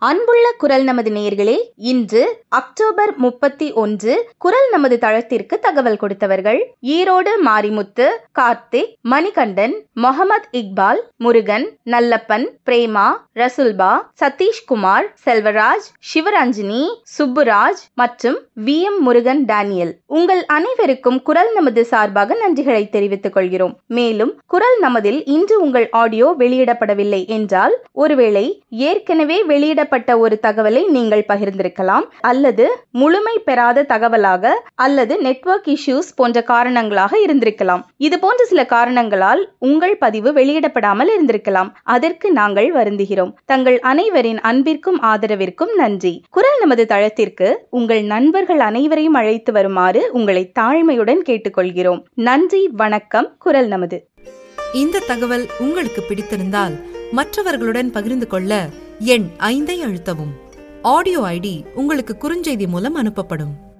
அன்புள்ள குரல் நமது நேயர்களே இன்று அக்டோபர் முப்பத்தி ஒன்று குரல் நமது தளத்திற்கு தகவல் கொடுத்தவர்கள் ஈரோடு மாரிமுத்து கார்த்திக் மணிகண்டன் முகமது இக்பால் முருகன் நல்லப்பன் பிரேமா ரசுல்பா சதீஷ்குமார் செல்வராஜ் சிவரஞ்சினி சுப்புராஜ் மற்றும் வி எம் முருகன் டேனியல் உங்கள் அனைவருக்கும் குரல் நமது சார்பாக நன்றிகளை தெரிவித்துக் கொள்கிறோம் மேலும் குரல் நமதில் இன்று உங்கள் ஆடியோ வெளியிடப்படவில்லை என்றால் ஒருவேளை ஏற்கனவே வெளியிடப்பட்ட ஒரு தகவலை நீங்கள் பகிர்ந்திருக்கலாம் அல்லது முழுமை பெறாத தகவலாக அல்லது நெட்வொர்க் இஷ்யூஸ் போன்ற காரணங்களாக இருந்திருக்கலாம் இது போன்ற சில காரணங்களால் உங்கள் பதிவு வெளியிடப்படாமல் இருந்திருக்கலாம் அதற்கு நாங்கள் வருந்துகிறோம் தங்கள் அனைவரின் அன்பிற்கும் ஆதரவிற்கும் நன்றி குரல் நமது தளத்திற்கு உங்கள் நண்பர்கள் அனைவரையும் அழைத்து வருமாறு உங்களை தாழ்மையுடன் கேட்டுக்கொள்கிறோம் நன்றி வணக்கம் குரல் நமது இந்த தகவல் உங்களுக்கு பிடித்திருந்தால் மற்றவர்களுடன் பகிர்ந்து கொள்ள எண் ஐந்தை அழுத்தவும் ஆடியோ ஐடி உங்களுக்கு குறுஞ்செய்தி மூலம் அனுப்பப்படும்